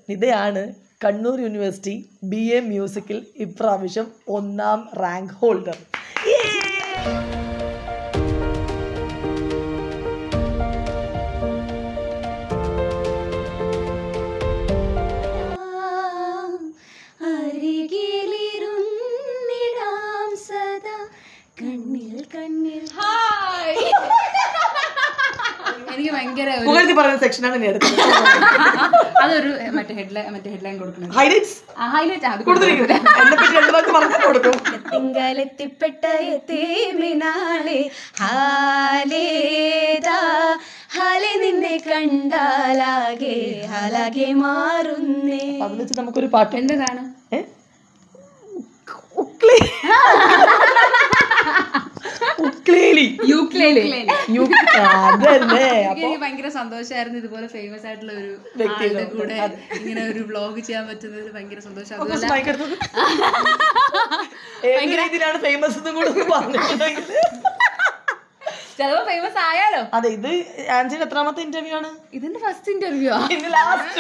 നിതയാണ് Kannur university B A മ്യൂസിക്കിൽ ഇപ്രാവശ്യം ഒന്നാം റാങ്ക് ഹോൾഡർ അരികിലിരുന്നിടാം സദാ കണ്ണിൽ കണ്ണിൽ എനിക്ക് ഭയങ്കര ഒരു- പുകഴ്ത്തി പറയുന്ന സെക്ഷനാണ് ഇനി എടുത്തത് അതൊരു മറ്റേ ഹെഡ്ലൈൻ മറ്റേ ഹെഡ്ലൈൻ കൊടുക്കണം ഹൈലൈറ്റ്സ് ഹൈലൈറ്റ് അത് കൊടുത്തിരിക്കുന്നത് എന്നെ പറ്റി രണ്ടു വാക്ക് പറഞ്ഞു കൊടുക്കും തിങ്കളെത്തിപ്പെട്ട തേമിനാളെ ഹാലേതാ ഹാലെ നിന്നെ കണ്ടാലാകെ ഹാലാകെ മാറുന്നേ അതിൽ വെച്ച് നമുക്കൊരു പാട്ട് എന്താണ് ഏ? ഉക്ലേ- ഉക്ലേലി യൂക്ലേലി യു- ആ, അതല്ലേ എനിക്ക് ഭയങ്കര സന്തോഷമായിരുന്നു ഇതുപോലെ ഫേമസ് ആയിട്ടുള്ള ഒരു വ്യക്തിയുടെ ആളുടെ കൂടെ ഇങ്ങനെ ഒരു വ്ലോഗ് ചെയ്യാൻ പറ്റുന്നതിൽ ഭയങ്കര സന്തോഷം കുറച്ച് അതുമല്ല mic എടുത്തത്. ഏത് രീതിയിലാണ് ഫേമസ് എന്നും കൂടെ ഒന്ന് പറഞ്ഞിട്ടുണ്ടെങ്കിൽ ചിലപ്പോ ഫേമസ് ആയാലോ അതെ ഇത് ആൻസിയുടെ എത്രാമത്തെ ഇന്റർവ്യൂ ആണ് ഇതിന്റെ ഫസ്റ്റ് ഇന്റർവ്യൂ ഇന്ന് ലാസ്റ്റ്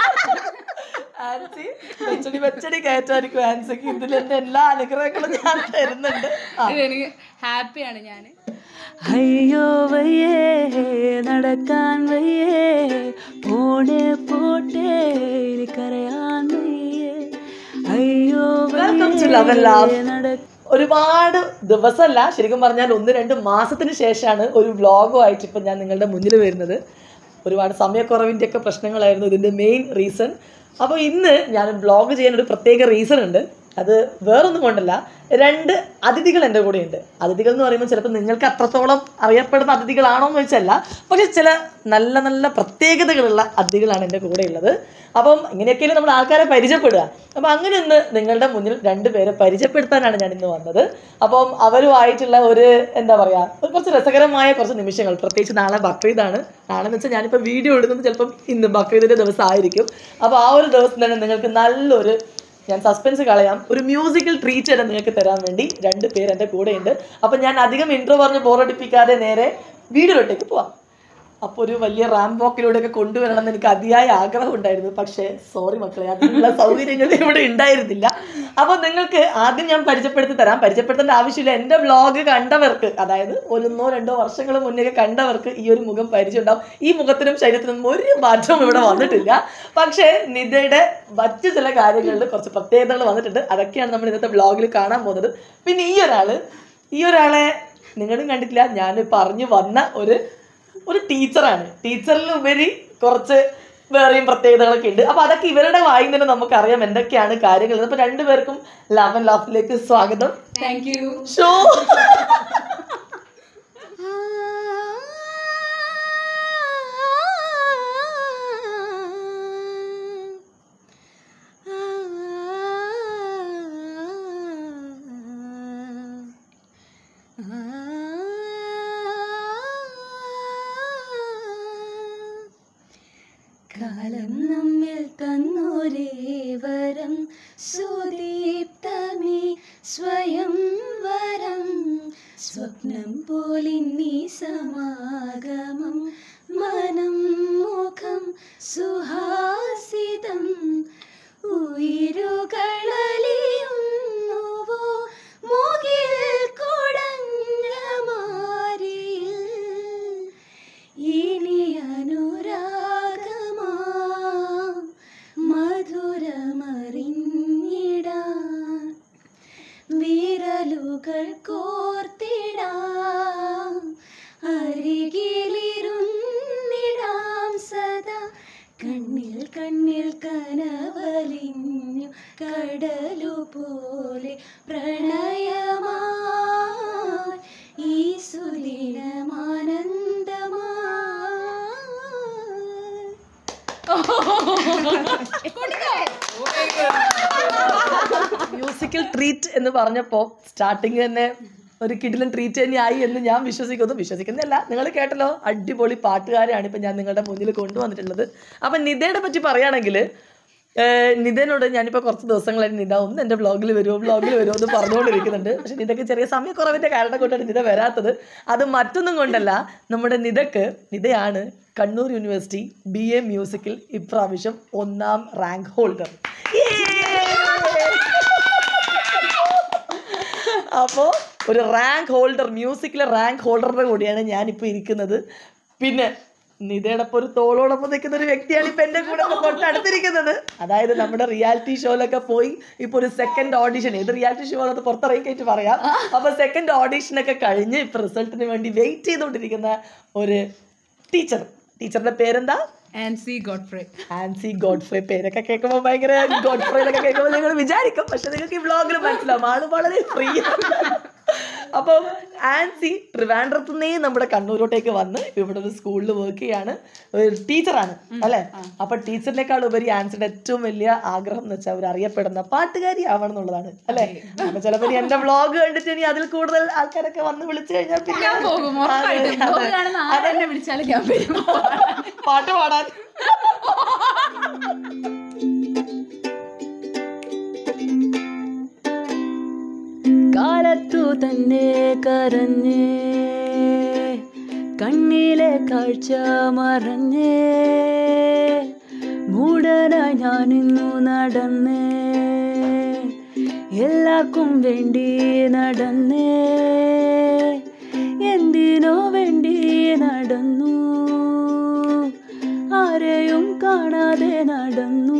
ആൻസി വെച്ചടി വെച്ചടി കയറ്റായിരിക്കും ആൻസിക്ക് ഇതിൽ എന്റെ എല്ലാ അനുഗ്രഹങ്ങളും ഞാൻ തരുന്നുണ്ട് ആ. എനിക്ക് ഹാപ്പിയാണ് ഞാൻ അയ്യോ വയ്യേ നടക്കാൻ വയ്യേ പോണേ പോട്ടേ ഇനി കരയാൻ വയ്യേ അയ്യോ Welcome to Love and Laugh. ഒരുപാട് ദിവസമല്ല ശരിക്കും പറഞ്ഞാൽ ഒന്ന് രണ്ട് മാസത്തിന് ശേഷമാണ് ഒരു വ്ളോഗുമായിട്ട് ഇപ്പം ഞാൻ നിങ്ങളുടെ മുന്നിൽ വരുന്നത് ഒരുപാട് സമയക്കുറവിൻ്റെ ഒക്കെ പ്രശ്നങ്ങളായിരുന്നു ഇതിൻ്റെ മെയിൻ റീസൺ അപ്പോൾ ഇന്ന് ഞാൻ വ്ളോഗ് ചെയ്യാൻ ഒരു പ്രത്യേക റീസൺ ഉണ്ട് അത് വേറൊന്നും കൊണ്ടല്ല രണ്ട് അതിഥികൾ എൻ്റെ കൂടെ ഉണ്ട് അതിഥികൾ എന്ന് പറയുമ്പോൾ ചിലപ്പോൾ നിങ്ങൾക്ക് അത്രത്തോളം അറിയപ്പെടുന്ന അതിഥികളാണോ എന്ന് വെച്ചല്ല പക്ഷെ ചില നല്ല നല്ല പ്രത്യേകതകളുള്ള അതിഥികളാണ് എൻ്റെ കൂടെ ഉള്ളത് അപ്പം ഇങ്ങനെയൊക്കെയല്ലേ നമ്മൾ ആൾക്കാരെ പരിചയപ്പെടുക അപ്പം അങ്ങനെ ഒന്ന് നിങ്ങളുടെ മുന്നിൽ രണ്ട് പേരെ പരിചയപ്പെടുത്താനാണ് ഞാൻ ഇന്ന് വന്നത് അപ്പം അവരുമായിട്ടുള്ള ഒരു എന്താ പറയുക ഒരു കുറച്ച് രസകരമായ കുറച്ച് നിമിഷങ്ങൾ പ്രത്യേകിച്ച് നാളെ ബക്രീദാണ് നാളെ എന്ന് വെച്ചാൽ ഞാനിപ്പോൾ വീഡിയോ ഇടുന്നത് ചിലപ്പം ഇന്ന് ബക്രീദിൻ്റെ ദിവസം ആയിരിക്കും അപ്പോൾ ആ ഒരു ദിവസം തന്നെ നിങ്ങൾക്ക് നല്ലൊരു ഞാൻ സസ്പെൻസ് കളയാം ഒരു മ്യൂസിക്കൽ ട്രീറ്റ് തന്നെ നിങ്ങൾക്ക് തരാൻ വേണ്ടി രണ്ട് പേര് എൻ്റെ കൂടെയുണ്ട് അപ്പം ഞാൻ അധികം ഇൻട്രോ പറഞ്ഞ് ബോറടിപ്പിക്കാതെ നേരെ വീഡിയോയിലോട്ടേക്ക് പോവാം അപ്പോൾ ഒരു വലിയ റാം വോക്കിലൂടെയൊക്കെ കൊണ്ടുവരണം എന്ന് എനിക്ക് അതിയായ ആഗ്രഹം ഉണ്ടായിരുന്നു പക്ഷേ സോറി മക്കളെ അതിനുള്ള സൗകര്യങ്ങൾ ഇവിടെ ഉണ്ടായിരുന്നില്ല അപ്പോൾ നിങ്ങൾക്ക് ആദ്യം ഞാൻ പരിചയപ്പെടുത്തി തരാം പരിചയപ്പെടുത്തേണ്ട ആവശ്യമില്ല എൻ്റെ വ്ളോഗ് കണ്ടവർക്ക് അതായത് ഒന്നോ രണ്ടോ വർഷങ്ങൾ മുന്നേ കണ്ടവർക്ക് ഈ ഒരു മുഖം പരിചയം ഉണ്ടാവും ഈ മുഖത്തിനും ശരീരത്തിനും ഒരു മാറ്റവും ഇവിടെ വന്നിട്ടില്ല പക്ഷേ നിതയുടെ മറ്റു ചില കാര്യങ്ങളിൽ കുറച്ച് പ്രത്യേകതകൾ വന്നിട്ടുണ്ട് അതൊക്കെയാണ് നമ്മൾ ഇന്നത്തെ വ്ളോഗിൽ കാണാൻ പോകുന്നത് പിന്നെ ഈ ഒരാള് ഈ ഒരാളെ നിങ്ങളും കണ്ടിട്ടില്ല ഞാൻ പറഞ്ഞു വന്ന ഒരു ഒരു ടീച്ചറാണ് ടീച്ചറിൽ ഉപരി കുറച്ച് വേറെയും പ്രത്യേകതകളൊക്കെ ഉണ്ട് അപ്പൊ അതൊക്കെ ഇവരുടെ വായിൽ തന്നെ നമുക്കറിയാം എന്തൊക്കെയാണ് കാര്യങ്ങൾ അപ്പൊ രണ്ടുപേർക്കും ലവ് ആൻഡ് ലാഫിലേക്ക് സ്വാഗതം താങ്ക് യു ഷോ കാലം നമ്മിൽ തന്നൊരേ വരം സുദീപ്തമേ സ്വയം വരം സ്വപ്നം പോലിന്നീ സമാഗമം മനം മുഖം സുഹാസിതം ഉയരുകളലിയുന്നുവോ മുകിൽ കുടഞ്ഞ മാരിയിൽ ഇനി അനുരാഗമാം മധുരമറിഞ്ഞിടാൻ വിരലുകൾ കോർത്തിടാം അരികിലിരുന്നിടാം സദാ കണ്ണിൽ കണ്ണിൽ കനവലിഞ്ഞു കടലു പോലെ പ്രണയമായി ഈ സുദിനമാനന്ദമായി മ്യൂസിക്കൽ ട്രീറ്റ് എന്ന് പറഞ്ഞപ്പോൾ സ്റ്റാർട്ടിങ് തന്നെ ഒരു കിടിലൻ ട്രീറ്റ് തന്നെയായി എന്ന് ഞാൻ വിശ്വസിക്കുന്നു വിശ്വസിക്കുന്നില്ല നിങ്ങൾ കേട്ടല്ലോ അടിപൊളി പാട്ടുകാരെയാണ് ഇപ്പം ഞാൻ നിങ്ങളുടെ മുന്നിൽ കൊണ്ടുവന്നിട്ടുള്ളത് അപ്പം നിതയുടെ പറ്റി പറയുകയാണെങ്കിൽ ഏഹ് നിതനോട് ഞാനിപ്പോൾ കുറച്ച് ദിവസങ്ങളായി നിത ഒന്ന് എൻ്റെ ബ്ലോഗിൽ വരുമോ ബ്ലോഗിൽ വരുമോ എന്ന് പറഞ്ഞുകൊണ്ടിരിക്കുന്നുണ്ട് പക്ഷെ നിതക്ക് ചെറിയ സമയക്കുറവിൻ്റെ കാരണം കൊണ്ടാണ് നിത വരാത്തത് അത് മറ്റൊന്നും കൊണ്ടല്ല നമ്മുടെ നിതക്ക് നിതയാണ് കണ്ണൂർ യൂണിവേഴ്സിറ്റി ബി എ മ്യൂസിക്കിൽ ഇപ്രാവശ്യം ഒന്നാം റാങ്ക് ഹോൾഡർ അപ്പോൾ ഒരു റാങ്ക് ഹോൾഡർ മ്യൂസിക്കിലെ റാങ്ക് ഹോൾഡറുടെ കൂടിയാണ് ഞാനിപ്പോൾ ഇരിക്കുന്നത് പിന്നെ നിതയുടെ ഒപ്പം ഒരു തോളോടൊപ്പം നിൽക്കുന്ന ഒരു വ്യക്തിയാണ് ഇപ്പം എൻ്റെ കൂടെ ഇപ്പൊ തൊട്ടടുത്തിരിക്കുന്നത് അതായത് നമ്മുടെ റിയാലിറ്റി ഷോയിലൊക്കെ പോയി ഇപ്പോൾ ഒരു സെക്കൻഡ് ഓഡിഷൻ ഏത് റിയാലിറ്റി ഷോ അത് പുറത്തിറങ്ങിയിട്ട് പറയാം അപ്പോൾ സെക്കൻഡ് ഓഡിഷനൊക്കെ കഴിഞ്ഞ് ഇപ്പോൾ റിസൾട്ടിന് വേണ്ടി വെയിറ്റ് ചെയ്തുകൊണ്ടിരിക്കുന്ന ഒരു ടീച്ചർ ടീച്ചറുടെ പേരെന്താ ആൻസി ഗോഡ്ഫ്രേ ആൻസി ഗോഡ്ഫ്രേ പേരൊക്കെ കേൾക്കുമ്പോൾ ഭയങ്കര ഗോഡ്ഫ്രേ എന്നൊക്കെ കേൾക്കുമ്പോൾ നിങ്ങൾ വിചാരിക്കും പക്ഷെ നിങ്ങൾക്ക് ഈ വ്ളോഗിൽ മനസ്സിലാവും ആള് വളരെ ഫ്രീ അപ്പം ആൻസി ട്രിവാൻഡ്രത്തു നിന്നേ നമ്മുടെ കണ്ണൂരോട്ടേക്ക് വന്ന് ഇവിടെ ഒരു സ്കൂളിൽ വർക്ക് ചെയ്യാണ് ഒരു ടീച്ചറാണ് അല്ലേ അപ്പൊ ടീച്ചറിനേക്കാൾ ഉപരി ആൻസിയുടെ ഏറ്റവും വലിയ ആഗ്രഹം എന്ന് വെച്ചാൽ അവർ അറിയപ്പെടുന്ന പാട്ടുകാരി ആവണം എന്നുള്ളതാണ് അല്ലേ അപ്പൊ ചിലപ്പോൾ ഇനി എന്റെ വ്ളോഗ് കണ്ടിട്ട് ഇനി അതിൽ കൂടുതൽ ആൾക്കാരൊക്കെ വന്ന് വിളിച്ചു കഴിഞ്ഞാൽ പിന്നെ പോകും ഉറപ്പായിട്ടും അതെ, ബ്ലോഗ് അതെ. കാണുന്ന ആരെന്നെ വിളിച്ചാലും ഞാൻ വരും പാട്ട് പാടാൻ കാലത്തു തന്നെ കരഞ്ഞേ കണ്ണിലെ കാഴ്ച മറഞ്ഞേ മൂടനായി ഞാനിന്നു നടന്നേ എല്ലാവർക്കും വേണ്ടി നടന്നേ എന്തിനോ വേണ്ടി നടന്നു ആരെയും കാണാതെ നടന്നു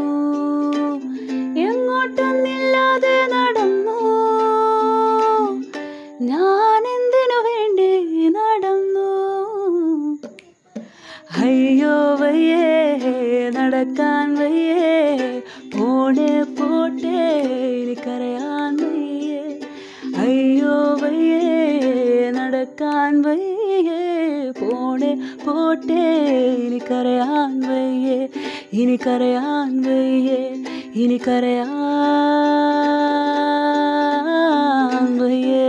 എങ്ങോട്ടൊന്നില്ലാതെ നടന്നു ഞാൻ എന്തിനു വേണ്ടി നടന്നു അയ്യോ വയ്യേ നടക്കാൻ വയ്യേ പോണേ പോട്ടെ എനിക്കറിയാൻ വയ്യേ അയ്യോ വയ്യേ നടക്കാൻ വയ്യേ പോണേ പോട്ടെ എനിക്കറിയാൻ വയ്യേ എനിക്കറിയാൻ വയ്യേ എനിക്കറിയാൻ വയ്യേ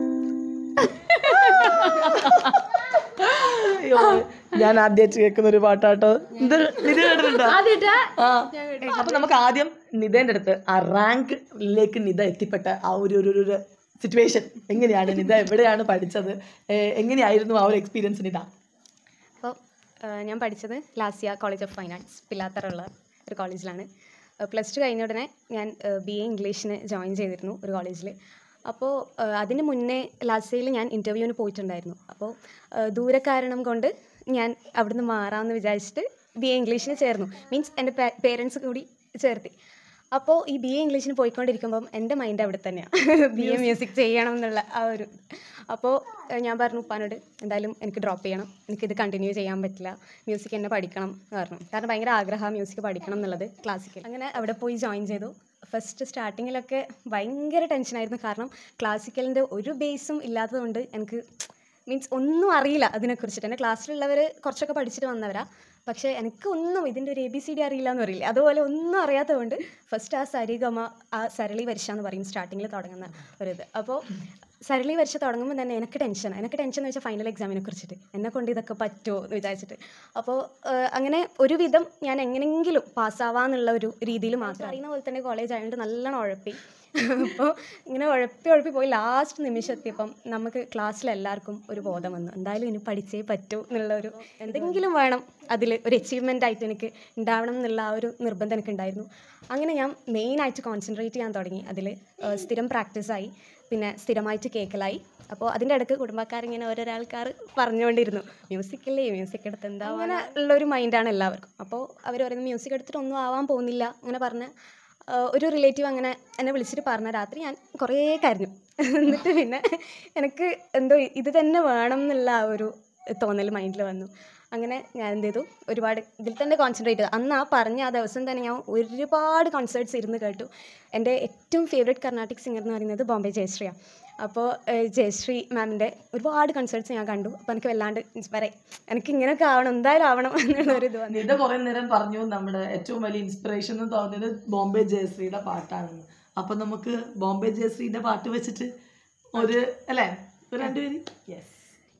അയ്യോ, ഞാൻ ആദ്യമായിട്ട് കേൾക്കുന്ന ഒരു പാട്ടാട്ടോ ഇത് നിധി കേട്ടിട്ടുണ്ടോ ആ അപ്പൊ നമുക്ക് ആദ്യം നിതേന്റെ അടുത്ത് ആ റാങ്കിലേക്ക് നിത എത്തിപ്പെട്ട ആ ഒരു ഒരു ഒരു സിറ്റുവേഷൻ എങ്ങനെയാണ് നിത എവിടെയാണ് പഠിച്ചത് ഏ, എങ്ങനെയായിരുന്നു ആ ഒരു എക്സ്പീരിയൻസ് നിത അപ്പോൾ ഞാൻ പഠിച്ചത് ലാസിയ കോളേജ് ഓഫ് ഫൈനാൻസ് പിലാത്തറുള്ള ഒരു കോളേജിലാണ് പ്ലസ് ടു കഴിഞ്ഞ ഉടനെ ഞാൻ ബി എ ഇംഗ്ലീഷിന് ജോയിൻ ചെയ്തിരുന്നു ഒരു കോളേജിൽ അപ്പോൾ അതിന് മുന്നേ ലാസിയയിൽ ഞാൻ ഇൻ്റർവ്യൂവിന് പോയിട്ടുണ്ടായിരുന്നു അപ്പോൾ ദൂരെ കാരണം കൊണ്ട് ഞാൻ അവിടുന്ന് മാറാമെന്ന് വിചാരിച്ചിട്ട് ബി എ ഇംഗ്ലീഷിന് ചേർന്നു മീൻസ് എൻ്റെ പേരൻസ് കൂടി ചേർത്തി അപ്പോൾ ഈ ബി എ ഇംഗ്ലീഷിന് പോയിക്കൊണ്ടിരിക്കുമ്പം എൻ്റെ മൈൻഡ് അവിടെ തന്നെയാണ് ബി എ മ്യൂസിക് ചെയ്യണം എന്നുള്ള ആ ഒരു അപ്പോൾ ഏഹ് ഞാൻ പറഞ്ഞു ഉപ്പാനോട് എന്തായാലും എനിക്ക് ഡ്രോപ്പ് ചെയ്യണം എനിക്കിത് കണ്ടിന്യൂ ചെയ്യാൻ പറ്റില്ല മ്യൂസിക് എന്നെ പഠിക്കണം എന്ന് പറഞ്ഞു കാരണം ഭയങ്കര ആഗ്രഹം മ്യൂസിക് പഠിക്കണം എന്നുള്ളത് ക്ലാസിക്കൽ അങ്ങനെ അവിടെ പോയി ജോയിൻ ചെയ്തു ഫസ്റ്റ് സ്റ്റാർട്ടിങ്ങിലൊക്കെ ഭയങ്കര ടെൻഷനായിരുന്നു കാരണം ക്ലാസിക്കലിൻ്റെ ഒരു ബേസും ഇല്ലാത്തതുകൊണ്ട് എനിക്ക് മീൻസ് ഒന്നും അറിയില്ല അതിനെക്കുറിച്ചിട്ട് എൻ്റെ ക്ലാസ്സിലുള്ളവർ കുറച്ചൊക്കെ പഠിച്ചിട്ട് വന്നവരാ പക്ഷേ എനിക്ക് ഒന്നും ഇതിൻ്റെ ഒരു എ ബി സി ഡി അറിയില്ല എന്ന് പറയില്ല അതുപോലെ ഒന്നും അറിയാത്തതുകൊണ്ട് ഫസ്റ്റ് ആ സരിഗമ ആ സരളി വരിശ എന്ന് പറയും സ്റ്റാർട്ടിങ്ങിൽ തുടങ്ങുന്ന ഒരിത് അപ്പോൾ സരളി വരിശ തുടങ്ങുമ്പോൾ തന്നെ എനിക്ക് ടെൻഷൻ എനിക്ക് ടെൻഷൻ എന്ന് വെച്ചാൽ ഫൈനൽ എക്സാമിനെ കുറിച്ചിട്ട് എന്നെ കൊണ്ട് ഇതൊക്കെ പറ്റുമോ എന്ന് വിചാരിച്ചിട്ട് അപ്പോൾ അങ്ങനെ ഒരുവിധം ഞാൻ എങ്ങനെയെങ്കിലും പാസ്സാവാന്നുള്ള ഒരു രീതിയിൽ മാത്രം അറിയുന്ന പോലെ തന്നെ കോളേജ് ആയതുകൊണ്ട് നല്ലോണം ഉഴപ്പി അപ്പോൾ ഇങ്ങനെ ഉഴപ്പി ഉഴപ്പി പോയി ലാസ്റ്റ് നിമിഷം എത്തിയപ്പം നമുക്ക് ക്ലാസ്സിൽ എല്ലാവർക്കും ഒരു ബോധം വന്നു എന്തായാലും ഇനി പഠിച്ചേ പറ്റൂ എന്നുള്ള ഒരു എന്തെങ്കിലും വേണം അതിൽ ഒരു അച്ചീവ്മെൻ്റ് ആയിട്ട് എനിക്ക് ഉണ്ടാവണം എന്നുള്ള ആ ഒരു നിർബന്ധം എനിക്ക് ഉണ്ടായിരുന്നു അങ്ങനെ ഞാൻ മെയിനായിട്ട് കോൺസെൻട്രേറ്റ് ചെയ്യാൻ തുടങ്ങി അതിൽ സ്ഥിരം പ്രാക്ടീസായി പിന്നെ സ്ഥിരമായിട്ട് കേൾക്കലായി അപ്പോൾ അതിൻ്റെ ഇടയ്ക്ക് കുടുംബക്കാരിങ്ങനെ ഓരോരോ ആൾക്കാർ പറഞ്ഞുകൊണ്ടിരുന്നു മ്യൂസിക്കല്ലേ മ്യൂസിക് എടുത്ത് എന്താ അങ്ങനെ ഉള്ളൊരു മൈൻഡാണ് എല്ലാവർക്കും അപ്പോൾ അവർ പറയുന്നത് മ്യൂസിക് എടുത്തിട്ട് ഒന്നും ആവാൻ പോകുന്നില്ല അങ്ങനെ പറഞ്ഞ് ആഹ് ഒരു റിലേറ്റീവ് അങ്ങനെ എന്നെ വിളിച്ചിട്ട് പറഞ്ഞ രാത്രി ഞാൻ കുറേ കരഞ്ഞു എന്നിട്ട് പിന്നെ എനിക്ക് എന്തോ ഇത് തന്നെ വേണം എന്നുള്ള ആ ഒരു തോന്നൽ മൈൻഡിൽ വന്നു അങ്ങനെ ഞാൻ എന്ത് ചെയ്തു ഒരുപാട് ഇതിൽ തന്നെ കോൺസെൻട്രേറ്റ് ചെയ്തു അന്ന് ആ പറഞ്ഞ ആ ദിവസം തന്നെ ഞാൻ ഒരുപാട് കോൺസേർട്ട്സ് ഇരുന്ന് കേട്ടു എൻ്റെ ഏറ്റവും ഫേവറേറ്റ് കർണാട്ടിക് സിംഗർ എന്ന് പറയുന്നത് ബോംബെ ജയശ്രീയാണ് അപ്പോൾ ഏഹ്, ജയശ്രീ മാമിൻ്റെ ഒരുപാട് കൺസേർട്ട്സ് ഞാൻ കണ്ടു അപ്പോൾ എനിക്ക് വല്ലാണ്ട് ഇൻസ്പയർ ആയി എനിക്ക് ഇങ്ങനെയൊക്കെ ആവണം എന്തായാലും ആവണം എന്നുള്ളൊരു ഇത് വന്നു നിത കുറെ നേരം പറഞ്ഞു നമ്മുടെ ഏറ്റവും വലിയ ഇൻസ്പിറേഷൻ എന്ന് തോന്നിയത് ബോംബെ ജയശ്രീയുടെ പാട്ടാണെന്ന് അപ്പൊ നമുക്ക് ബോംബെ ജയശ്രീയുടെ പാട്ട് വെച്ചിട്ട് ഒരു അല്ലേ ഒരു രണ്ടുപേര് യെസ്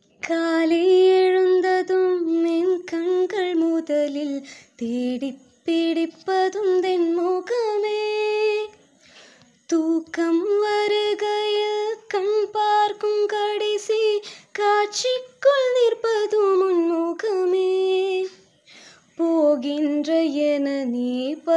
காலை எழுந்ததும் என் கண்கள் முதலில் தேடி பிடிப்பதும் தென்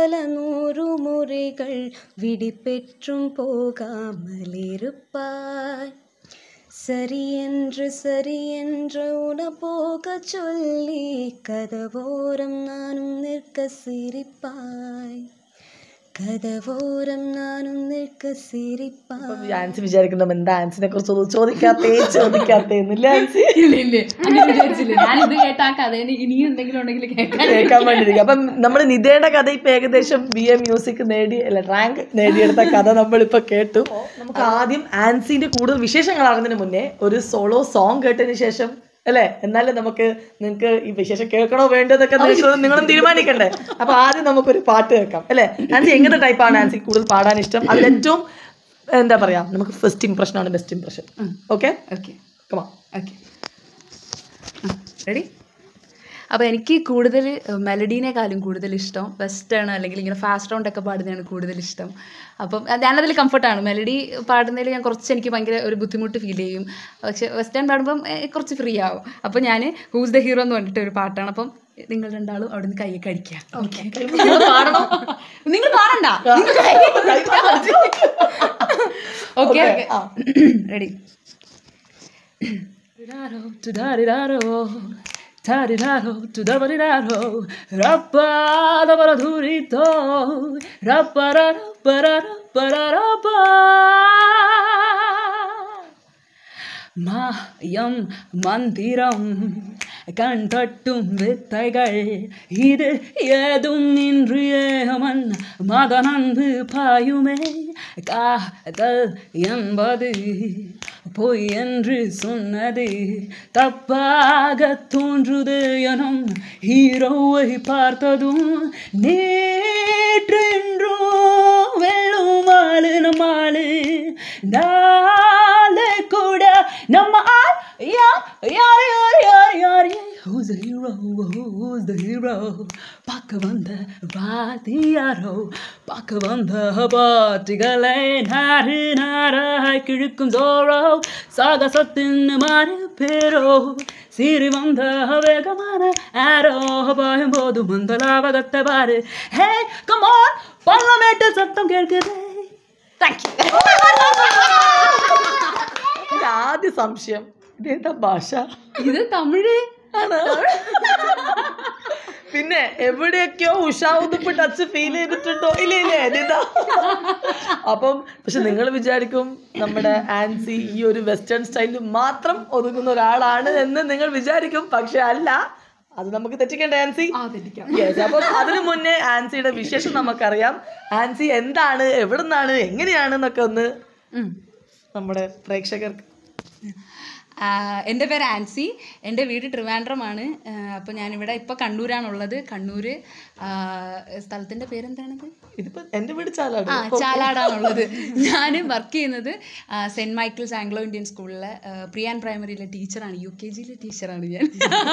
பல நூறு முறைகள் விடி பெற்றும் போகாமல் இருப்பாய் சரி என்று சரி என்று உன போக சொல்லி கதவோரம் நானும் நிற்க சிரிப்பாய் കഥവോരം നാനും നിൽക്ക സിരിപ്പായി ആൻസി വിചാരിക്കുന്നുണ്ട് എന്താ ആൻസിനെ കുറിച്ച് ഒന്നും ചോദിക്കാത്തേ ചോദിക്കാത്തേ എന്നില്ല ആൻസി ഇല്ല ഇല്ല അങ്ങനെ വിചാരിച്ചില്ല ഞാനിത് കേട്ട ആ കഥേനെ ഇനിയും എന്തെങ്കിലും ഉണ്ടെങ്കിൽ കേൾക്കാൻ കേൾക്കാൻ വേണ്ടിയിരിക്കും അപ്പം നമ്മൾ നിതയുടെ കഥ ഇപ്പൊ ഏകദേശം ബി എ മ്യൂസിക് നേടി അല്ല റാങ്ക് നേടിയെടുത്ത കഥ നമ്മളിപ്പോ കേട്ടു നമുക്ക് ആദ്യം ആൻസിന്റെ കൂടുതൽ വിശേഷങ്ങൾ അറിഞ്ഞതിന് മുന്നേ ഒരു സോളോ സോങ് കേട്ടതിന് ശേഷം അല്ലേ എന്നാലും നമുക്ക് നിങ്ങൾക്ക് ഈ വിശേഷം കേൾക്കണോ വേണ്ടതൊക്കെ നിങ്ങൾ- നിങ്ങളും തീരുമാനിക്കണ്ടേ അപ്പൊ ആദ്യം നമുക്കൊരു പാട്ട് കേൾക്കാം അല്ലേ ആൻസി എങ്ങനത്തെ ടൈപ്പാണ് ആൻസി കൂടുതൽ പാടാൻ ഇഷ്ടം അതിൽ ഏറ്റവും എന്താ പറയാ നമുക്ക് ഫസ്റ്റ് ഇംപ്രഷൻ ആണ് ബെസ്റ്റ് ഇംപ്രഷൻ ഓക്കെ ഓക്കെ കമാ ഓക്കെ റെഡി അപ്പോൾ എനിക്ക് കൂടുതൽ മെലഡീനേക്കാളും കൂടുതൽ ഇഷ്ടം വെസ്റ്റേൺ അല്ലെങ്കിൽ ഇങ്ങനെ ഫാസ്റ്റ് റൗണ്ട് ഒക്കെ പാടുന്നതാണ് കൂടുതൽ ഇഷ്ടം അപ്പം അത് ഞാനതിൽ കംഫർട്ടാണ് മെലഡി പാടുന്നതിൽ ഞാൻ കുറച്ച് എനിക്ക് ഭയങ്കര ഒരു ബുദ്ധിമുട്ട് ഫീൽ ചെയ്യും പക്ഷെ വെസ്റ്റേൺ പാടുമ്പം ഏഹ്, കുറച്ച് ഫ്രീ ആവും അപ്പം ഞാൻ ഹൂസ് ദ ഹീറോ എന്ന് പറഞ്ഞിട്ട് ഒരു പാട്ടാണ് അപ്പം നിങ്ങൾ രണ്ടാളും അവിടെ നിന്ന് കൈ കടിക്കുക ഓക്കെ പാടണം നിങ്ങൾ പാടണ്ട ഓക്കെ ഓക്കെ ആ. Ready Tudaro, tariraro, tudabariraro, rappadabaraturito, rappararapararapararapa. மாயம் மந்திரம் கண் தட்டும் வித்தைகள் இது ஏதும் இன்றிய மன் மகன் அன்பு பாயுமே காதல் என்பது பொய் என்று சொன்னது தப்பாக தோன்றுது எனும் ஹீரோவை பார்த்ததும் நேற்றென்றோ வெள்ளும் ஆளு நம்மாளு நாளை கூட நம்ம ஆள் யார் யார் யார் யார் யார் Who's the hero? Who's the hero? பார்க்க வந்த வாத்தியாரோ பார்க்க வந்த பாட்டிகளை நாறு நாராய் கிழக்கும் ஜோரோ சாகசத்தின் மாறு பேரோ சீறி வந்த வேகமான ஆரோ பாயும் போது அந்த லாபகத்தை பாரு ஹே கமான் பள்ளமேட்டு சத்தம் கேட்குது தேங்க்யூ എന്റെ ആദ്യ സംശയം ഇതേതാ ഭാഷ ഇത് തമിഴ് ആണ് പിന്നെ എവിടെയൊക്കെയോ ഉഷാ ഉതുപ്പ് ടച്ച് ഫീൽ ചെയ്തിട്ടുണ്ടോ ഇല്ല ഇല്ലേ നിത അപ്പം പക്ഷെ നിങ്ങൾ വിചാരിക്കും നമ്മുടെ ആൻസി ഈ ഒരു വെസ്റ്റേൺ സ്റ്റൈലിൽ മാത്രം ഒതുങ്ങുന്ന ഒരാളാണ് എന്ന് നിങ്ങൾ വിചാരിക്കും പക്ഷെ അല്ല അത് നമുക്ക് തെറ്റിക്കേണ്ട ആൻസി ആ തെറ്റിക്കാം യെസ് അപ്പം അതിനു മുന്നേ ആൻസിയുടെ വിശേഷം നമുക്കറിയാം ആൻസി എന്താണ് എവിടെ നിന്നാണ് എങ്ങനെയാണെന്നൊക്കെ ഒന്ന് നമ്മുടെ പ്രേക്ഷകർക്ക് എൻ്റെ പേര് ആൻസി എൻ്റെ വീട് ട്രിവാൻഡ്രമാണ് അപ്പോൾ ഞാനിവിടെ ഇപ്പോൾ കണ്ണൂരാണുള്ളത് കണ്ണൂർ സ്ഥലത്തിൻ്റെ പേരെന്താണത് ഇതിപ്പോ എന്റെ വീട് ചാലാണ് ആ ചാലാടാണുള്ളത് ഞാൻ വർക്ക് ചെയ്യുന്നത് സെൻറ്റ് മൈക്കിൾസ് ആംഗ്ലോ ഇന്ത്യൻ സ്കൂളിലെ പ്രിയാൻ പ്രൈമറിയിലെ ടീച്ചറാണ് യു കെ ജിയിലെ ടീച്ചറാണ് ഞാൻ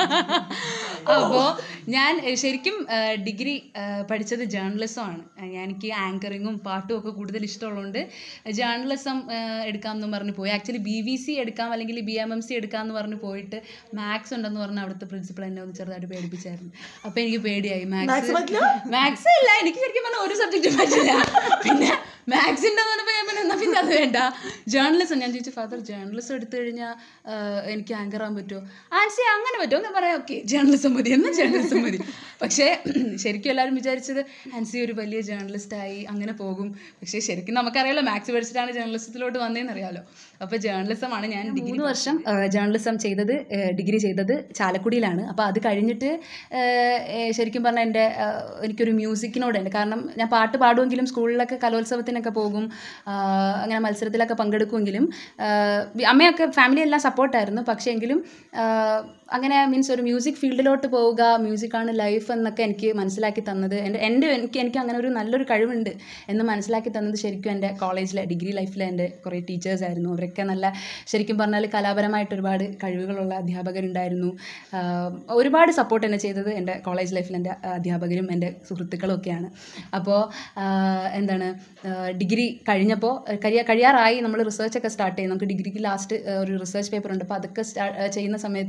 അപ്പോൾ ഞാൻ ഏഹ്, ശരിക്കും ഡിഗ്രി പഠിച്ചത് ജേർണലിസമാണ് ഞാൻ എനിക്ക് ആങ്കറിങ്ങും പാട്ടും ഒക്കെ കൂടുതൽ ഇഷ്ടമുള്ളതുകൊണ്ട് ജേർണലിസം എടുക്കാമെന്ന് പറഞ്ഞ് പോയി ആക്ച്വലി ബി വി സി എടുക്കാം അല്ലെങ്കിൽ ബി എം എം സി എടുക്കാമെന്ന് പറഞ്ഞ് പോയിട്ട് മാത്സ് ഉണ്ടെന്ന് പറഞ്ഞ് അവിടുത്തെ പ്രിൻസിപ്പൾ എന്നെ ഒന്ന് ചെറുതായിട്ട് പേടിപ്പിച്ചായിരുന്നു അപ്പോൾ എനിക്ക് പേടിയായി മാത്സ് മാത്സ് ഇല്ല എനിക്ക് ശരിക്കും പറഞ്ഞാൽ ഒരു സബ്ജക്റ്റ് പറ്റില്ല പിന്നെ മാത്സ് ഉണ്ടെന്ന് പറഞ്ഞപ്പോൾ ഞാൻ പിന്നെ എന്നാ പിന്നെ അത് വേണ്ട ജേർണലിസം ഞാൻ ചോദിച്ചു ഫാദർ ജേർണലിസം എടുത്തു കഴിഞ്ഞാൽ എനിക്ക് ആങ്കർ ആകാൻ പറ്റുമോ ആൻസി അങ്ങനെ പറ്റുമോ എന്ന് പറയാം ഓക്കെ ജേർണലിസം മതി എന്നാൽ ജേർണലിസം മതി പക്ഷേ ശരിക്കും എല്ലാവരും വിചാരിച്ചത് ആൻസി ഒരു വലിയ ജേർണലിസ്റ്റ് ആയി അങ്ങനെ പോകും പക്ഷേ ശരിക്കും നമുക്കറിയാലോ മാത്സ് പഠിച്ചിട്ടാണ് ജേർണലിസത്തിലോട്ട് വന്നതെന്ന് അറിയാലോ അപ്പോൾ ജേർണലിസമാണ് ഞാൻ ഡിഗ്രി വർഷം ജേർണലിസം ചെയ്തത് ഡിഗ്രി ചെയ്തത് ചാലക്കുടിയിലാണ് അപ്പോൾ അത് കഴിഞ്ഞിട്ട് ഏഹ്, ഏഹ്, ശരിക്കും പറഞ്ഞാൽ എൻ്റെ ഏഹ്, എനിക്കൊരു മ്യൂസിക്കിനോടുണ്ട് കാരണം ഞാൻ പാട്ട് പാടുമെങ്കിലും സ്കൂളിലൊക്കെ കലോത്സവത്തിനൊക്കെ പോകും ആഹ്, അങ്ങനെ മത്സരത്തിലൊക്കെ പങ്കെടുക്കുമെങ്കിലും ആഹ്, വി- അമ്മയൊക്കെ ഫാമിലി എല്ലാം സപ്പോർട്ടായിരുന്നു പക്ഷേ എങ്കിലും ആഹ്, അങ്ങനെ മീൻസ് ഒരു മ്യൂസിക് ഫീൽഡിലോട്ട് പോവുക മ്യൂസിക്കാണ് ലൈഫ് എന്നൊക്കെ എനിക്ക് മനസ്സിലാക്കി തന്നത് എൻ്റെ എൻ്റെ എനിക്ക് എനിക്ക് അങ്ങനെ ഒരു നല്ലൊരു കഴിവുണ്ട് എന്ന് മനസ്സിലാക്കി തന്നത് ശരിക്കും എൻ്റെ കോളേജിലെ ഡിഗ്രി ലൈഫിലെ എൻ്റെ കുറേ ടീച്ചേഴ്സ് ആയിരുന്നു അവരൊക്കെ നല്ല ശരിക്കും പറഞ്ഞാൽ കലാപരമായിട്ട് ഒരുപാട് കഴിവുകളുള്ള അധ്യാപകരുണ്ടായിരുന്നു ആഹ് ഒരുപാട് സപ്പോർട്ട് എന്നെ ചെയ്തത് എൻ്റെ കോളേജ് ലൈഫിൽ എൻ്റെ അധ്യാപകരും എൻ്റെ സുഹൃത്തുക്കളും ഒക്കെയാണ് അപ്പോൾ എന്താണ് ഡിഗ്രി കഴിഞ്ഞപ്പോൾ കഴിയാ കഴിയാറായി നമ്മൾ റിസർച്ച് ഒക്കെ സ്റ്റാർട്ട് ചെയ്യും നമുക്ക് ഡിഗ്രിക്ക് ലാസ്റ്റ് ഒരു റിസർച്ച് പേപ്പർ ഉണ്ട് അപ്പോൾ അതൊക്കെ സ്റ്റാ ചെയ്യുന്ന സമയത്തും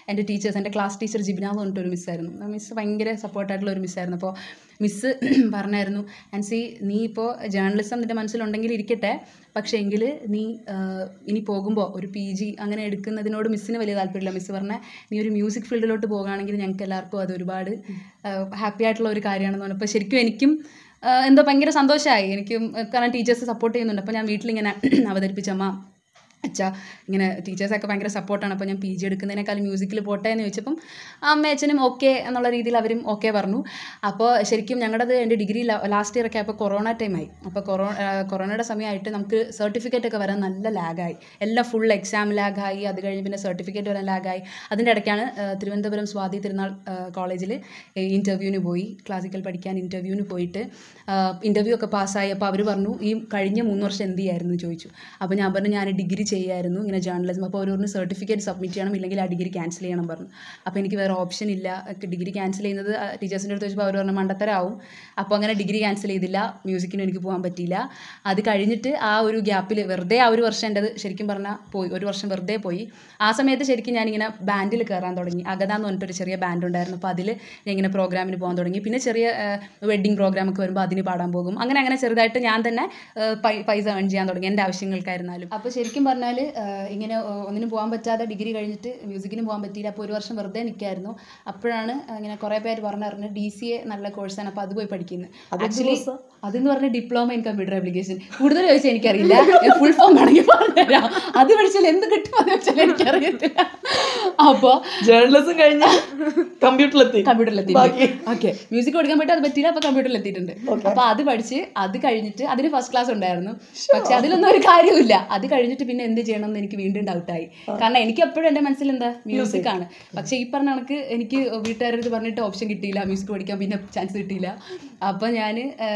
എൻ്റെ ടീച്ചേഴ്സ് എൻ്റെ ക്ലാസ് ടീച്ചർ ജിബിന എന്ന് പറഞ്ഞിട്ട് ഒരു മിസ്സായിരുന്നു ആ മിസ്സ് ഭയങ്കര സപ്പോർട്ടായിട്ടുള്ള ഒരു മിസ്സായിരുന്നു അപ്പോൾ മിസ്സ് പറഞ്ഞായിരുന്നു ആൻസി നീ ഇപ്പോൾ ജേർണലിസം നിൻ്റെ മനസ്സിലുണ്ടെങ്കിൽ ഇരിക്കട്ടെ പക്ഷേ എങ്കിൽ നീ ആഹ്, ഇനി പോകുമ്പോൾ ഒരു പി ജി അങ്ങനെ എടുക്കുന്നതിനോട് മിസ്സിന് വലിയ താല്പര്യമില്ല മിസ്സ് പറഞ്ഞാൽ നീ ഒരു മ്യൂസിക് ഫീൽഡിലോട്ട് പോകുകയാണെങ്കിൽ ഞങ്ങൾക്ക് എല്ലാവർക്കും അത് ഒരുപാട് ഹാപ്പി ആയിട്ടുള്ള ഒരു കാര്യമാണെന്ന് പറഞ്ഞു അപ്പോൾ ശരിക്കും എനിക്കും ആഹ്, എന്തോ ഭയങ്കര സന്തോഷമായി എനിക്കും ആഹ്, കാരണം ടീച്ചേഴ്സ് സപ്പോർട്ട് ചെയ്യുന്നുണ്ട് അപ്പോൾ ഞാൻ വീട്ടിലിങ്ങനെ അവതരിപ്പിച്ചമ്മ അച്ഛാ ഇങ്ങനെ ടീച്ചേഴ്സൊക്കെ ഭയങ്കര സപ്പോർട്ടാണ് അപ്പോൾ ഞാൻ പി ജി എടുക്കുന്നതിനേക്കാൾ മ്യൂസിക്കിൽ പോട്ടെ എന്ന് ചോദിച്ചപ്പം അമ്മ അച്ഛനും ഓക്കെ എന്നുള്ള രീതിയിൽ അവരും ഓക്കെ പറഞ്ഞു അപ്പോൾ ശരിക്കും ഞങ്ങളുടേത് എൻ്റെ ഡിഗ്രി ലാസ്റ്റ് ഇയർ ഒക്കെ ആയപ്പോൾ കൊറോണ ടൈമായി അപ്പോൾ കൊറോണ കൊറോണയുടെ സമയമായിട്ട് നമുക്ക് സർട്ടിഫിക്കറ്റ് ഒക്കെ വരാൻ നല്ല ലാഗായി എല്ലാം ഫുൾ എക്സാം ലാഗായി അത് കഴിഞ്ഞ് പിന്നെ സർട്ടിഫിക്കറ്റ് വരാൻ ലാഗായി അതിൻ്റെ ഇടയ്ക്കാണ് ആ, തിരുവനന്തപുരം സ്വാതി തിരുനാൾ കോളേജിൽ ഇൻ്റർവ്യൂവിന് പോയി ക്ലാസിക്കൽ പഠിക്കാൻ ഇൻ്റർവ്യൂവിന് പോയിട്ട് ഇൻ്റർവ്യൂ ഒക്കെ പാസ്സായി അപ്പോൾ അവർ പറഞ്ഞു ഈ കഴിഞ്ഞ മൂന്ന് വർഷം എന്ത് ചെയ്യായിരുന്നു എന്ന് ചോദിച്ചു അപ്പോൾ ഞാൻ പറഞ്ഞു ഞാൻ ഡിഗ്രി ചെയ്യായിരുന്നു ഇങ്ങനെ ജേർണലിസം അപ്പോൾ അവർ പറഞ്ഞു സർട്ടിഫിക്കറ്റ് സബ്മിറ്റ് ചെയ്യണം ഇല്ലെങ്കിൽ ആ ഡിഗ്രി ക്യാൻസൽ ചെയ്യണം പറഞ്ഞു അപ്പോൾ എനിക്ക് വേറെ ഓപ്ഷൻ ഇല്ല ഡിഗ്രി ക്യാൻസൽ ചെയ്യുന്നത് ടീച്ചേഴ്സിൻ്റെ അടുത്ത് ചോദിച്ചപ്പോൾ അവർ പറഞ്ഞു മണ്ടത്തരാവും അപ്പോൾ അങ്ങനെ ഡിഗ്രി ക്യാൻസൽ ചെയ്തില്ല മ്യൂസിക്കിന് എനിക്ക് പോകാൻ പറ്റിയില്ല അത് കഴിഞ്ഞിട്ട് ആ ഒരു ഗ്യാപ്പിൽ വെറുതെ ആ ഒരു വർഷം എൻ്റെത് ശരിക്കും പറഞ്ഞാൽ പോയി ഒരു വർഷം വെറുതെ പോയി ആ സമയത്ത് ശരിക്കും ഞാനിങ്ങനെ ബാൻഡിൽ കയറാൻ തുടങ്ങി അഗത എന്ന് പറഞ്ഞിട്ടൊരു ചെറിയ ബാൻഡ് ഉണ്ടായിരുന്നു അപ്പോൾ അതിൽ ഞാൻ ഇങ്ങനെ പ്രോഗ്രാമിന് പോകാൻ തുടങ്ങി പിന്നെ ചെറിയ വെഡ്ഡിങ് പ്രോഗ്രാം ഒക്കെ വരുമ്പോൾ അതിന് പാടാൻ പോകും അങ്ങനെ അങ്ങനെ ചെറുതായിട്ട് ഞാൻ തന്നെ ആ, പൈ- പൈസ ഏൺ ചെയ്യാൻ തുടങ്ങി എൻ്റെ ആവശ്യങ്ങൾക്കായിരുന്നാലും അപ്പോൾ ശരിക്കും പറഞ്ഞാൽ ഇങ്ങനെ ആ, ഒന്നിനും പോകാൻ പറ്റാതെ ഡിഗ്രി കഴിഞ്ഞിട്ട് മ്യൂസിക്കിന് പോകാൻ പറ്റിയില്ല അപ്പോൾ ഒരു വർഷം വെറുതെ നിൽക്കായിരുന്നു അപ്പോഴാണ് ഇങ്ങനെ കുറേ പേര് പറഞ്ഞറിഞ്ഞ് ഡി സി എ നല്ല കോഴ്സാണ് അപ്പോൾ അത് പോയി പഠിക്കുന്നത് ആക്ച്വലി അതെന്ന് പറഞ്ഞ ഡിപ്ലോമ ഇൻ കമ്പ്യൂട്ടർ ആപ്ലിക്കേഷൻ കൂടുതൽ ചോദിച്ചാൽ എനിക്കറിയില്ല ഫുൾ ഫോം ആണെങ്കിൽ പറഞ്ഞുതരാം അത് പഠിച്ചാൽ എന്ത് കിട്ടുമെന്ന് വെച്ചാൽ എനിക്കറിയത്തില്ല അപ്പോൾ ജേർണലിസം കഴിഞ്ഞ കമ്പ്യൂട്ടറിലെത്തി കമ്പ്യൂട്ടറിലെത്തി ബാക്കി? ഓക്കെ മ്യൂസിക് പഠിക്കാൻ പറ്റും അത് പറ്റിയില്ല അപ്പോൾ കമ്പ്യൂട്ടറിൽ എത്തിയിട്ടുണ്ട് അപ്പോൾ അത് പഠിച്ച് അത് കഴിഞ്ഞിട്ട് അതിന് ഫസ്റ്റ് ക്ലാസ് ഉണ്ടായിരുന്നു പക്ഷെ അതിലൊന്നും ഒരു കാര്യമില്ല അത് കഴിഞ്ഞിട്ട് പിന്നെ എന്ത് ചെയ്യണം എന്ന് എനിക്ക് വീണ്ടും ഡൗട്ടായി കാരണം എനിക്ക് എപ്പോഴും എൻ്റെ മനസ്സിൽ എന്താ മ്യൂസിക് ആണ് പക്ഷേ ഈ പറഞ്ഞ കണക്ക് എനിക്ക് വീട്ടുകാരടുത്ത് പറഞ്ഞിട്ട് ഓപ്ഷൻ കിട്ടിയില്ല മ്യൂസിക് പഠിക്കാൻ പിന്നെ ചാൻസ് കിട്ടിയില്ല അപ്പോൾ ഞാൻ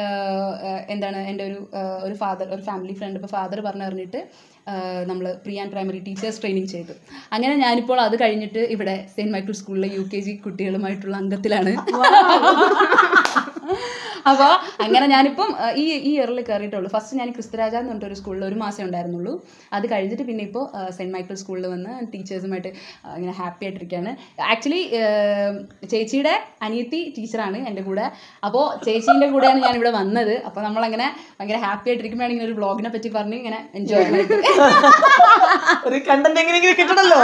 എന്താണ് എൻ്റെ ഒരു ആ, ഒരു ഫാദർ ഒരു ഫാമിലി ഫ്രണ്ട് ഇപ്പോൾ ഫാദർ പറഞ്ഞു പറഞ്ഞിട്ട് നമ്മൾ pre and primary teachers training ചെയ്തു അങ്ങനെ ഞാനിപ്പോൾ അത് കഴിഞ്ഞിട്ട് ഇവിടെ സെയിൻറ്റ് മൈക്കിൾ സ്കൂളിലെ യു കെ ജി കുട്ടികളുമായിട്ടുള്ള അംഗത്തിലാണ് അപ്പോൾ അങ്ങനെ ഞാനിപ്പം ആ, ഈ ഈ ഇയറിൽ കയറിയിട്ടുള്ളൂ ഫസ്റ്റ് ഞാൻ ക്രിസ്തുരാജ എന്ന് പറഞ്ഞിട്ടൊരു സ്കൂളിൽ ഒരു മാസം ഉണ്ടായിരുന്നുള്ളൂ അത് കഴിഞ്ഞിട്ട് പിന്നെ ഇപ്പോൾ സെൻറ്റ് മൈക്കിൾ സ്കൂളിൽ വന്ന് ടീച്ചേഴ്സുമായിട്ട് ഇങ്ങനെ ഹാപ്പി ആയിട്ടിരിക്കുകയാണ് ആക്ച്വലി ചേച്ചിയുടെ അനിയത്തി ടീച്ചറാണ് എൻ്റെ കൂടെ അപ്പോൾ ചേച്ചീൻ്റെ കൂടെയാണ് ഞാൻ ഇവിടെ വന്നത് അപ്പോൾ നമ്മളങ്ങനെ ഭയങ്കര ഹാപ്പി ആയിട്ടിരിക്കുമ്പോഴാണ് ഇങ്ങനെ ഒരു വ്ളോഗിനെ പറ്റി പറഞ്ഞ് ഇങ്ങനെ എൻജോയ് ആയിട്ട് ഒരു കണ്ടന്റ് എങ്ങനെയെങ്കിലും കിട്ടണല്ലോ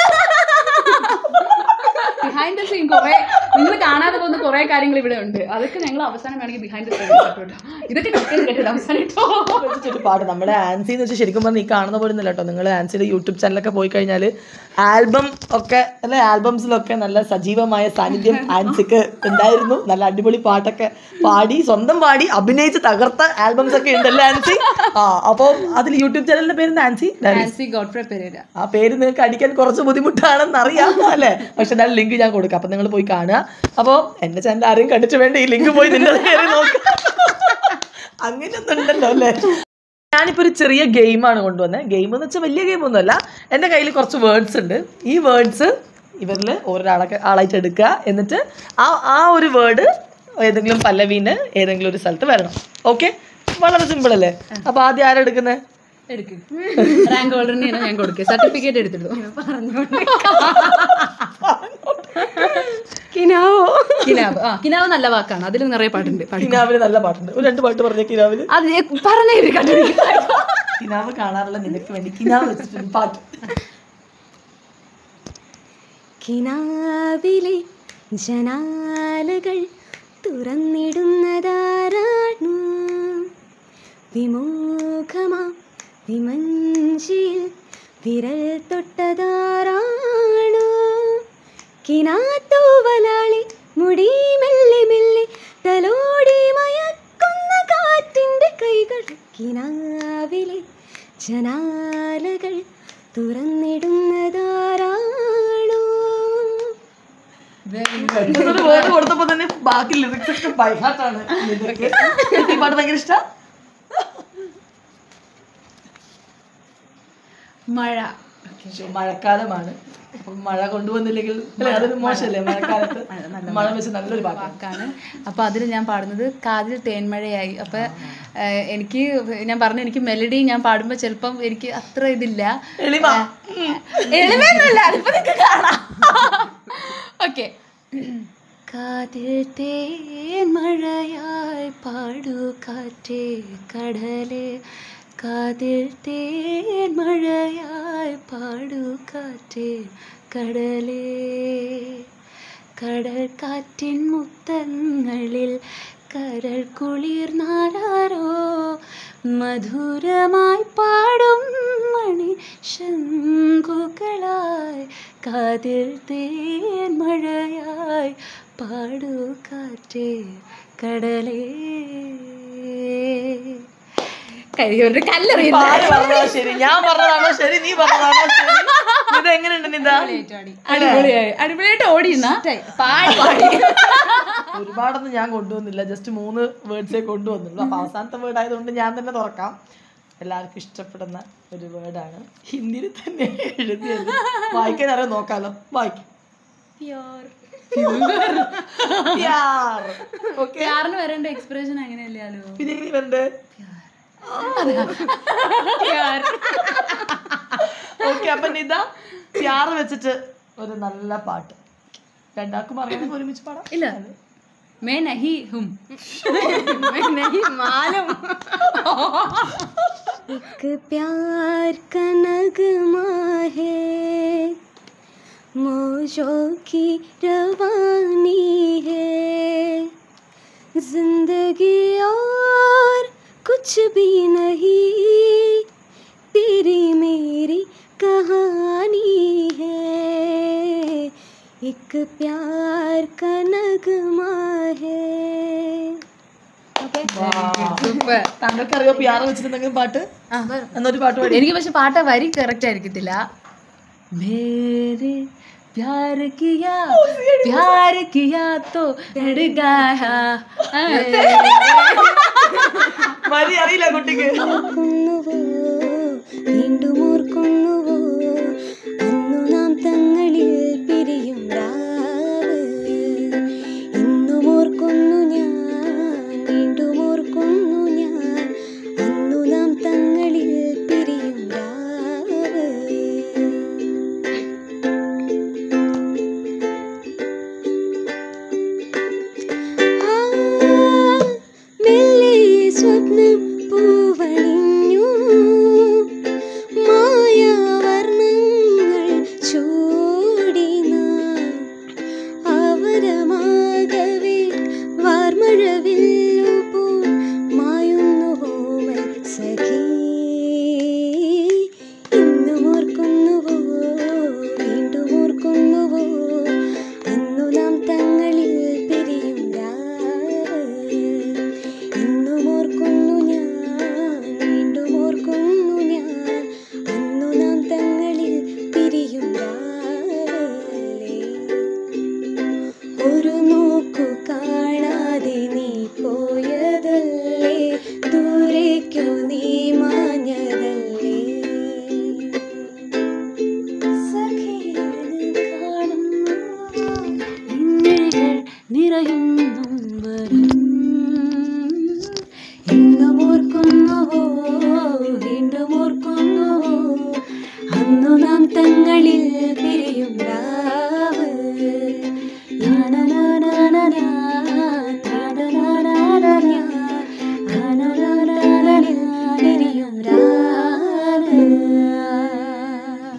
ബിഹൈൻഡ് ദ സീൻ കുറെ നിങ്ങൾ കാണാതെ പോകുന്ന കുറെ കാര്യങ്ങൾ ഇവിടെ ഉണ്ട് അതൊക്കെ ഞങ്ങൾ അവസാനം വേണമെങ്കിൽ ബിഹൈൻഡ് ദ സീൻ കേട്ടോ ഇതൊക്കെ ഡീറ്റെയിൽ കേട്ടോ അവസാനം കേട്ടോ വെച്ചിട്ട് പാട്ട് നമ്മുടെ ആൻസി എന്ന് വെച്ചാൽ ശരിക്കും പറഞ്ഞാൽ ഈ കാണുന്ന പോലെ ഒന്നുമില്ല കേട്ടോ നിങ്ങൾ ആൻസിയുടെ യൂട്യൂബ് ചാനലൊക്കെ പോയി കഴിഞ്ഞാൽ ആൽബം ഒക്കെ അല്ലെ ആൽബംസിലൊക്കെ നല്ല സജീവമായ സാന്നിധ്യം ആൻസിക്ക് ഉണ്ടായിരുന്നു നല്ല അടിപൊളി പാട്ടൊക്കെ പാടി സ്വന്തം പാടി അഭിനയിച്ച് തകർത്ത ആൽബംസ് ഒക്കെ ഉണ്ടല്ലേ ആൻസി ആ അപ്പോൾ അതിൽ യൂട്യൂബ് ചാനലിന്റെ പേര് ആൻസി നാൻസി ഗോഡ്ഫ്രെ പെരേര ആ പേര് നിങ്ങൾക്ക് അടിക്കാൻ കുറച്ച് ബുദ്ധിമുട്ടാണെന്ന് അറിയാം അല്ലേ പക്ഷെ എന്തായാലും ലിങ്ക് ഞാൻ കൊടുക്കാം അപ്പം നിങ്ങൾ പോയി കാണുക അപ്പോൾ എൻ്റെ ചാനൽ ആരെയും കണ്ടിട്ട് വേണ്ട ഈ ലിങ്ക് പോയി നിന്റെ കയറി നോക്കുക അങ്ങനെയൊന്നും ഉണ്ടല്ലോ അല്ലേ ഞാനിപ്പോൾ ഒരു ചെറിയ ഗെയിമാണ് കൊണ്ടുവന്നത് ഗെയിം എന്ന് വെച്ചാൽ വലിയ ഗെയിമൊന്നുമല്ല എൻ്റെ കയ്യിൽ കുറച്ച് വേർഡ്സ് ഉണ്ട് ഈ വേർഡ്സ് ഇവരിൽ ഒരാളൊക്കെ ആളായിട്ട് എടുക്കുക എന്നിട്ട് ആ ആ ഒരു വേർഡ് ഏതെങ്കിലും പല്ലവീന് ഏതെങ്കിലും ഒരു സ്ഥലത്ത് വരണം ഓക്കെ വളരെ സിമ്പിൾ അല്ലേ അപ്പോൾ ആദ്യം ആരാ എടുക്കുന്നത് എടുക്ക് റാങ്ക് ഹോൾഡറിന് ഞാൻ കൊടുക്കുക സർട്ടിഫിക്കറ്റ് എടുത്തിട്ടു കിനാവോ കിനാവ് ആ കിനാവ് നല്ല വാക്കാണ് അതിൽ നിറയെ പാട്ടുണ്ട് പാടി. കിനാവിന് നല്ല പാട്ടുണ്ട് ഒരു രണ്ട് പാട്ട് പറഞ്ഞ കിനാവിന് അത് ഞാൻ പറഞ്ഞേ കണ്ടു കിനാവ് കാണാറുള്ള നിനക്ക് വേണ്ടി കിനാവ് വെച്ചിട്ടുണ്ട് പാട്ട് കിനാവിലെ ജനാലകൾ തുറന്നിടുന്നതാരാണു വിമോഖമാ വിമഞ്ചിയിൽ വിരൽ തൊട്ടതാരാണു കിനാത്തൂവലാളി മുടി മെല്ലെ മെല്ലെ തലോടി മയക്കുന്ന കാറ്റിൻ്റെ കൈകൾ കിനാവിലെ ജനാലകൾ തുറന്നിടുന്നതാരാണോ ഒരു വേർഡ് കൊടുത്തപ്പോ തന്നെ ബാക്കി ലിറിക്സ് ഒക്കെ ബൈ ഹാർട്ടാണ് ഈ പാട്ട് ഭയങ്കര ഇഷ്ടം മഴ മഴക്കാലമാണ് അപ്പം മഴ കൊണ്ടുവന്നില്ലെങ്കിൽ അല്ലേ അതൊരു മോശമല്ലേ മഴക്കാലത്ത് മഴ വെച്ച് നല്ലൊരു പാട്ട് വാക്കാണ് അപ്പോൾ അതിൽ ഞാൻ പാടുന്നത് കാതിൽ തേന്മഴയായി അപ്പോൾ എനിക്ക് ഞാൻ പറഞ്ഞു എനിക്ക് മെലഡി ഞാൻ പാടുമ്പോൾ ചിലപ്പം എനിക്ക് അത്ര ഇതില്ല എളിമ എളിമയൊന്നുമില്ല അതിപ്പോൾ നിങ്ങൾക്ക് കാണാം ഓക്കെ കാതിൽ തേൻ മഴയായി പാടു കാറ്റേ കടലേ കാതിൽ തേൻ മഴയായി പാടു കാറ്റേ കടലേ കടൽ കാറ്റിൻ മുത്തങ്ങളിൽ കരൾ കുളിർന്നാരോ മധുരമായി പാടും മണി ശങ്കുകളായി കാതിൽ തേൻ മഴയായി പാടു കാറ്റേ കടലേ കഴിയൊരു കല്ലെറിയ ഇപ്പൊ ആര് പറഞ്ഞതാ ശരി ഞാൻ പറഞ്ഞതാണോ ശരി നീ പറഞ്ഞതാണോ ശരി ഇത് എങ്ങനെയുണ്ട് നിന്ദ അടിപൊളിയായി അടിപൊളിയായിട്ട് ഓടിയുന്ന പാടി പാടി ഒരുപാടൊന്നും ഞാൻ കൊണ്ടുവന്നില്ല ജസ്റ്റ് മൂന്ന് വേർഡ്സേ കൊണ്ടുവന്നുള്ളൂ അപ്പൊ അവസാനത്തെ വേർഡ് ആയതുകൊണ്ട് ഞാൻ തന്നെ തുറക്കാം എല്ലാവർക്കും ഇഷ്ടപ്പെടുന്ന ഒരു വേർഡാണ് ഹിന്ദിയിൽ തന്നെ എഴുതിയത് വായിക്കാൻ അറിയാം നോക്കാലോ വായിക്കും ഓക്കെ യാറിന് വരേണ്ട എക്സ്പ്രഷൻ അങ്ങനെയല്ലോ പിന്നെ എങ്ങനെ വരണ്ടേ ഓക്കെ അപ്പൊ നിത പ്യാറ് വെച്ചിട്ട് ഒരു നല്ല പാട്ട് രണ്ടാൾക്കും അറിയണമെങ്കിൽ ഒരുമിച്ച് പാടാം ഇല്ല മേ നഹി ഹും एक प्यार का नगमा है मौजों की रवानी है जिंदगी और कुछ भी नहीं तेरी मेरी कहानी है एक प्यार का नगमा है സൂപ്പർ താങ്കൾക്ക് അറിയോ പ്യാറ് വെച്ചിട്ട് എന്തെങ്കിലും പാട്ട് എന്നൊരു പാട്ട് പാടി എനിക്ക് പക്ഷെ പാട്ട വരി കറക്റ്റ് ആയിരിക്കത്തില്ല മേരെ प्यार किया प्यार किया तो डर गया മരി അറിയില്ല കുട്ടിക്ക് ഓർക്കുന്നുവോ വീണ്ടും ഓർക്കുന്നുവോ അന്നു നാം തങ്ങളിൽ പിരിയും രാവ് ഇന്നും ഓർക്കുന്നു ഞാൻ വീണ്ടും ഓർക്കുന്നു ഞാൻ അന്നു നാം തങ്ങളിൽ പിരിയും രാവ് ആ മെല്ലെ സ്വപ്നം പൂവണിഞ്ഞു മായാവർണ്ണങ്ങൾ ചൂടി നാം അവരമാകവേ വാർമഴവില്ലു പോ മായുന്നു ഹോമൽ സഖി ഇന്നും ഓർക്കുന്നുവോ വീണ്ടും ഓർക്കുന്നുവോ അന്നു നാം തങ്ങളിൽ പിരിയും രാവ് ഇന്നും ഓർക്കുന്നു ഞാൻ വീണ്ടും ഓർക്കുന്നു ഞാൻ അന്നു നാം തങ്ങളിൽ പിരിയും രാവല്ലേ ഒരു നോക്കു കാണാതെ നീ പോയതല്ലേ ദൂരേക്കു നീ മാഞ്ഞതല്ലേ സഖിയത് കാണുന്നു മിന്നലുകൾ നിറയുന്നും വരും ഇന്നും ഓർക്കുന്നുവോ വീണ്ടും ഓർക്കുന്നുവോ അന്നു നാം തങ്ങളിൽ പിരിയും രാവ് ലാലലാലാലാലാ, ലാലലാലാലാലാ, ലാലലാലാലാലാ, പിരിയും രാവ്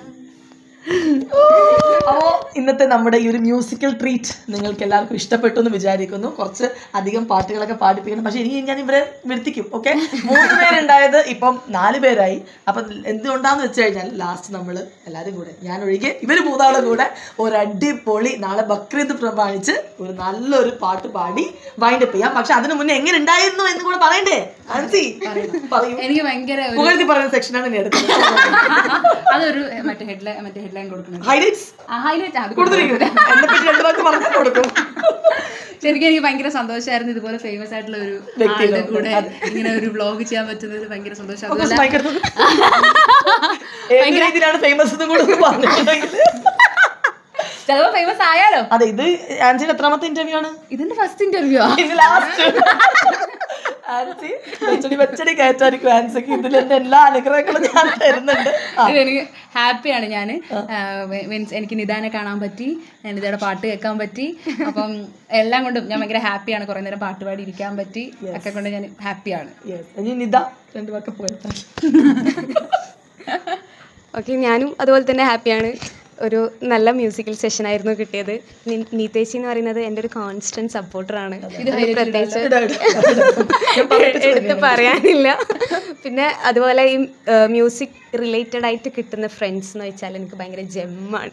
അപ്പോ ഇന്നത്തെ നമ്മുടെ ഈ ഒരു മ്യൂസിക്കൽ ട്രീറ്റ് നിങ്ങൾക്ക് എല്ലാവർക്കും ഇഷ്ടപ്പെട്ടു എന്ന് വിചാരിക്കുന്നു കുറച്ച് അധികം പാട്ടുകളൊക്കെ പാടിപ്പിക്കണം പക്ഷെ ഇനി ഞാൻ ഇവരെ വരുത്തിക്കും ഓക്കെ മൂന്ന് പേരുണ്ടായത് ഇപ്പം നാല് പേരായി അപ്പം എന്തുകൊണ്ടാന്ന് വെച്ച് കഴിഞ്ഞാൽ ലാസ്റ്റ് നമ്മൾ എല്ലാവരും കൂടെ ഞാൻ ഒഴികെ ഇവർ മൂന്നാളും കൂടെ ഒരു അടിപൊളി നാളെ ബക്രീദ് പ്രമാണിച്ച് ഒരു നല്ലൊരു പാട്ട് പാടി വൈൻഡപ്പ് ചെയ്യാം പക്ഷെ അതിന് മുന്നേ എങ്ങനെ ഉണ്ടായിരുന്നു എന്ന് കൂടെ പറയണ്ടേ ആൻസി പറയൂ എനിക്ക് ഭയങ്കര ഒരു- പുകഴ്ത്തി പറയുന്ന സെക്ഷനാണ് ഇനി എടുത്തത് അതൊരു എ, മറ്റേ ഹെഡ്ലൈൻ മറ്റേ ഹെഡ്ലൈൻ കൊടുക്കണം ഹൈലൈറ്റ്സ് ഹൈലൈറ്റ് അത് കൊടുത്തിരിക്കുന്നു എന്നെ പറ്റി രണ്ടു വാക്ക് പറഞ്ഞാൽ കൊടുക്കും ശരിക്കും എനിക്ക് ഭയങ്കര സന്തോഷമായിരുന്നു ഇതുപോലെ ഫേമസ് ആയിട്ടുള്ള ഒരു ആളുടെ കൂടെ ഇങ്ങനെ ഒരു വ്ലോഗ് ചെയ്യാൻ പറ്റുന്നത് ഭയങ്കര സന്തോഷം അതുപോലെ ഭയങ്കര ഏത് രീതിയിലാണ് ഫേമസ് എന്നും കൂടെ ഒന്ന് പറഞ്ഞിട്ടുണ്ടെങ്കിൽ ചിലപ്പോ ഫേമസ് ആയാലോ അതെ ഇത് ആൻസിയുടെ എത്രാമത്തെ ഇന്റർവ്യൂ ആണ് ഇതിന്റെ ഫസ്റ്റ് ഇന്റർവ്യൂ ഇത് ലാസ്റ്റ് ആൻസി വെച്ചടി വെച്ചടി കയറ്റായിരിക്കും ആൻസിക്ക് ഇതിൽ എന്റെ എല്ലാ അനുഗ്രഹങ്ങളും ഞാൻ തരുന്നുണ്ട് ആ, ഇത് എനിക്ക് ഹാപ്പിയാണ് ഞാൻ മീൻസ് എനിക്ക് നിദാനെ കാണാൻ പറ്റി നിതയുടെ പാട്ട് കേൾക്കാൻ പറ്റി അപ്പം എല്ലാം കൊണ്ടും ഞാൻ ഭയങ്കര ഹാപ്പിയാണ് കുറേ നേരം പാട്ട് പാടി ഇരിക്കാൻ പറ്റി ഒക്കെ കൊണ്ട് ഞാൻ ഹാപ്പിയാണ് yes. ഇനി നിത രണ്ടു വാക്ക് പോയിട്ടാ ഓക്കെ ഞാനും അതുപോലെ തന്നെ ഹാപ്പിയാണ് ഒരു നല്ല മ്യൂസിക്കൽ സെഷൻ ആയിരുന്നു കിട്ടിയത് നി- നീതേച്ചി എന്ന് പറയുന്നത് എൻ്റെ ഒരു കോൺസ്റ്റന്റ് സപ്പോർട്ടറാണ് പ്രത്യേകിച്ച് എടുത്ത് പറയാനില്ല പിന്നെ അതുപോലെ ഈ മ്യൂസിക് റിലേറ്റഡ് ആയിട്ട് കിട്ടുന്ന ഫ്രണ്ട്സ് എന്ന് വെച്ചാൽ എനിക്ക് ഭയങ്കര ജെമ്മാണ്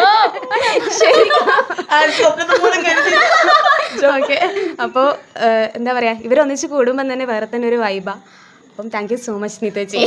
ഓക്കെ അപ്പോൾ എന്താ പറയാ ഇവരൊന്നിച്ച് കൂടുമ്പോൾ തന്നെ വേറെ തന്നെ ഒരു വൈബാ അപ്പം താങ്ക് യു സോ മച്ച് നിതേച്ചി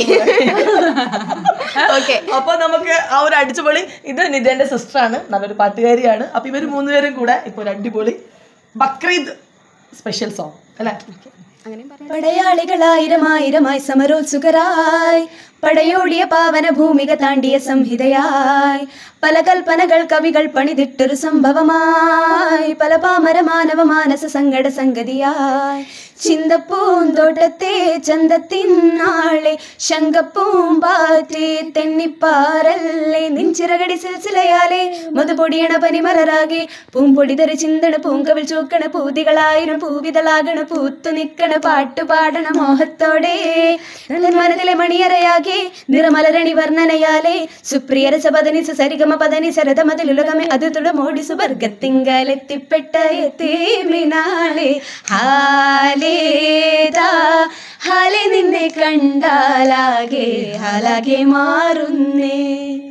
ഓക്കെ അപ്പൊ നമുക്ക് ആ ഒരു അടിച്ചുപൊളി ഇത് നിതന്റെ സിസ്റ്റർ ആണ് നല്ലൊരു പാട്ടുകാരിയാണ് അപ്പൊ ഇവര് മൂന്നുപേരും കൂടെ ഇപ്പൊ ഒരു അടിപൊളി ബക്രീദ് സ്പെഷ്യൽ സോങ് അല്ലേ അങ്ങനെ പറയാം പടയാളികളായിരമായിരമായി സമരോത്സുകരായി പടയോടിയ പാവന ഭൂമിക താണ്ടിയ സംഹിതയായി പല കൽപ്പനകൾ കവികൾ പണിതിട്ടൊരു സംഭവമായി പല പാമര മാനവ മാനസ സങ്കട സംഗതിയായി ചിന്തപ്പൂന്തോട്ടത്തെ ചന്തത്തിന്നാളെ ശങ്കപ്പൂമ്പാറ്റേ തെന്നിപ്പാറല്ലേ നിൻചിറകടി സിൽസിലയാലെ മധുപൊടിയണ പനിമലരാകെ പൂമ്പൊടി തര ചിന്തണ പൂങ്കവിൽ ചൂക്കണ പൂതികളായിരം പൂവിതളാകണ പൂത്തു നിക്കണ പാട്ടു പാടണ മോഹത്തോടെ തൻ മനതിലെ മണിയറയാകെ നിറമലരണി വർണ്ണനയാലെ സുപ്രിയര സപദനി സരിഗമ പദനി ശരതമതിലുലകമേ അത് തുടമോടി സുവർഗത്തിങ്കലെത്തിപ്പെട്ട എത്തേമിനാളെ ഹാലേതാ ഹാലെ നിന്നെ കണ്ടാലാകെ ഹാലാകെ മാറുന്നേ